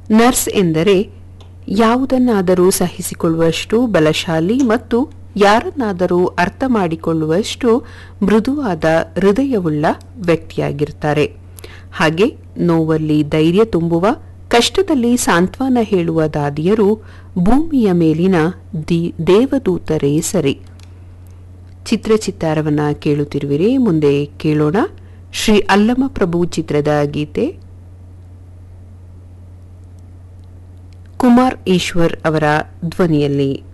nurse ಎಂದರೆ ಯಾವುದನ್ನಾದರೂ ಸಹಿಸಿಕೊಳ್ಳುವಷ್ಟು ಬಲಶಾಲಿ ಮತ್ತು ಯಾರನ್ನಾದರೂ ಅರ್ಥ ಮಾಡಿಕೊಳ್ಳುವಷ್ಟು ಮೃದುವಾದ ಹೃದಯವುಳ್ಳ ವ್ಯಕ್ತಿಯಾಗಿರ್ತಾರೆ ಹಾಗೆ ನೋವಲ್ಲಿ ಧೈರ್ಯ ತುಂಬುವ ಕಷ್ಟದಲ್ಲಿ ಸಾಂತ್ವನ ಹೇಳುವ ದಾದಿಯರು ಭೂಮಿಯ ಮೇಲಿನ ದಿ- ದೇವದೂತರೇ ಸರಿ ಚಿತ್ರಚಿತ್ತಾರವನ್ನ ಕೇಳುತ್ತಿರುವಿರಿ ಮುಂದೆ ಕೇಳೋಣ ಶ್ರೀ ಅಲ್ಲಮ ಪ್ರಭು ಚಿತ್ರದ ಗೀತೆ ಕುಮಾರ್ ಈಶ್ವರ್ ಅವರ ಧ್ವನಿಯಲ್ಲಿ